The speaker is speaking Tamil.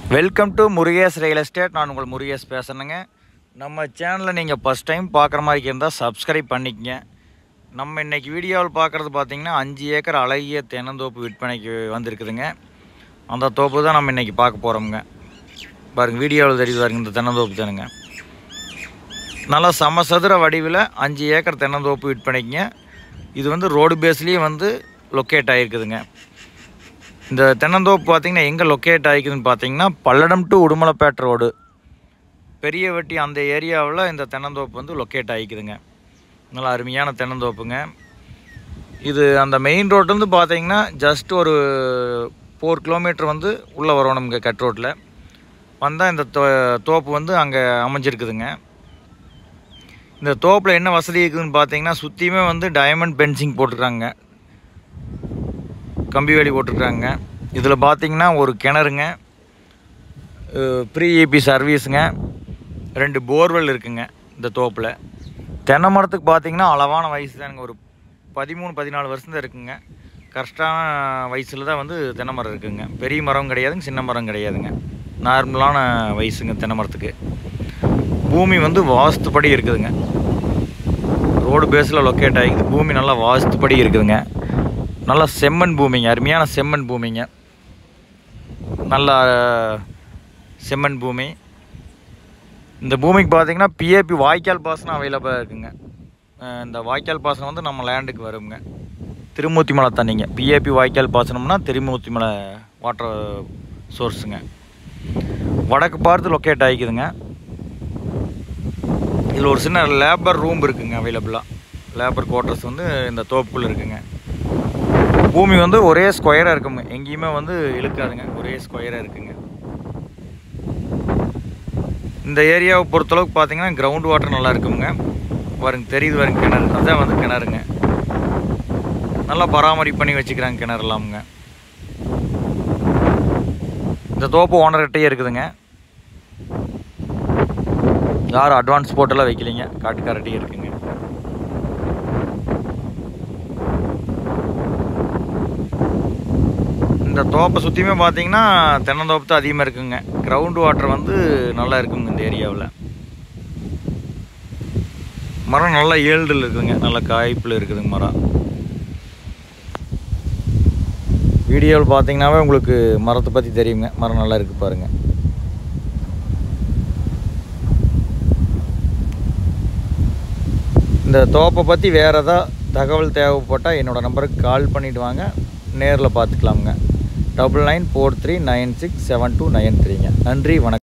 welcome to Murugesh real estate நான் உங்கள் முருகேஷ் பேசுகிறேங்க நம்ம சேனலில் நீங்கள் ஃபஸ்ட் டைம் பார்க்குற மாதிரி இருந்தால் சப்ஸ்கிரைப் பண்ணிக்கங்க நம்ம இன்னைக்கு வீடியோவில் பார்க்குறது பார்த்தீங்கன்னா அஞ்சு ஏக்கர் அழகிய தென்னந்தோப்பு விற்பனைக்கு வந்திருக்குதுங்க அந்த தோப்பு தான் நம்ம இன்றைக்கி பார்க்க போகிறோமுங்க பாருங்க வீடியோவில் தெரியுது பாருங்க இந்த தென்னந்தோப்பு தானுங்க நல்லா சமசதுர வடிவில் அஞ்சு ஏக்கர் தென்னந்தோப்பு விற்பனைக்குங்க இது வந்து ரோடு பேஸ்லேயே வந்து லொக்கேட் ஆகிருக்குதுங்க இந்த தென்னந்தோப்பு பார்த்தீங்கன்னா எங்கே லொக்கேட் ஆகிக்குதுன்னு பார்த்தீங்கன்னா பல்லடம் டு உடுமலைப்பேட்டை ரோடு பெரிய வெட்டி அந்த ஏரியாவில் இந்த தென்னந்தோப்பு வந்து லொக்கேட் ஆகிக்குதுங்க நல்லா அருமையான தென்னந்தோப்புங்க இது அந்த மெயின் ரோடு வந்து பார்த்தீங்கன்னா ஜஸ்ட் ஒரு ஃபோர் கிலோமீட்டர் வந்து உள்ளே வரணுங்க கட் ரோட்டில் வந்தால் இந்த தோ தோப்பு வந்து அங்கே அமைஞ்சிருக்குதுங்க இந்த தோப்பில் என்ன வசதி இருக்குதுன்னு பார்த்தீங்கன்னா சுற்றியுமே வந்து டைமண்ட் பென்சிங் போட்டிருக்காங்க கம்பி வேலி போட்டிருக்காங்க இதில் பார்த்தீங்கன்னா ஒரு கிணறுங்க ப்ரீ ஏபி சர்வீஸுங்க ரெண்டு போர்வெல் இருக்குங்க இந்த தோப்பில் தென்னை மரத்துக்கு பார்த்தீங்கன்னா அளவான வயசு தானுங்க ஒரு பதிமூணு பதினாலு வருஷம் தான் இருக்குங்க கரெக்டான வயசில் தான் வந்து தென்னை மரம் இருக்குங்க பெரிய மரம் கிடையாதுங்க சின்ன மரம் கிடையாதுங்க நார்மலான வயசுங்க தென்னை மரத்துக்கு பூமி வந்து வாஸ்துப்படி இருக்குதுங்க ரோடு பேஸில் லொக்கேட் ஆகிக்குது பூமி நல்லா வாஸ்துப்படி இருக்குதுங்க நல்லா செம்மண் பூமிங்க அருமையான செம்மண் பூமிங்க நல்லா செம்மண் பூமி இந்த பூமிக்கு பார்த்தீங்கன்னா பிஏபி வாய்க்கால் பாசனம் அவைலபிளாக இருக்குங்க அஹ் இந்த வாய்க்கால் பாசனம் வந்து நம்ம லேண்டுக்கு வருங்க திருமூர்த்தி மலை தண்ணிங்க பிஏபி வாய்க்கால் பாசனம்னா திருமூர்த்தி மலை வாட்டர் சோர்ஸுங்க வடக்கு பார்த்து லொக்கேட் ஆகிக்குதுங்க இதில் ஒரு சின்ன லேபர் ரூம் இருக்குங்க அவைலபிளாக லேபர் குவார்ட்டர்ஸ் வந்து இந்த தோப்புக்குள்ளே இருக்குங்க பூமி வந்து ஒரே ஸ்கொயராக இருக்குங்க எங்கேயுமே வந்து இழுக்காதுங்க ஒரே ஸ்கொயராக இருக்குங்க இந்த ஏரியாவை பொறுத்தளவுக்கு பார்த்தீங்கன்னா கிரவுண்ட் வாட்டர் நல்லா இருக்குங்க பாருங்க தெரியுது பாருங்க கிணறு அதுதான் வந்து கிணறுங்க நல்லா பராமரிப்பு பண்ணி வச்சுக்கிறாங்க கிணறுலாமுங்க இந்த தோப்பு ஓனர்கிட்டயே இருக்குதுங்க யாரும் அட்வான்ஸ் போட்டெல்லாம் வைக்கலைங்க காட்டுக்காரட்டையே இருக்குங்க இந்த தோப்பை சுற்றியுமே பார்த்தீங்கன்னா தென்னந்தோப்பு தான் அதிகமாக இருக்குங்க கிரவுண்ட் வாட்டர் வந்து நல்லா இருக்குங்க இந்த ஏரியாவில் மரம் நல்லா ஏழ்டில் இருக்குதுங்க நல்ல காய்ப்பில் இருக்குதுங்க மரம் வீடியோவில் பார்த்தீங்கன்னாவே உங்களுக்கு மரத்தை பற்றி தெரியுங்க மரம் நல்லா இருக்குது பாருங்கள் இந்த தோப்பை பற்றி வேறு ஏதாவது தகவல் தேவைப்பட்டால் என்னோடய நம்பருக்கு கால் பண்ணிவிட்டு வாங்க நேரில் பார்த்துக்கலாமுங்க double nine four three nine six seven two nine த்ரீங்க நன்றி வணக்கம்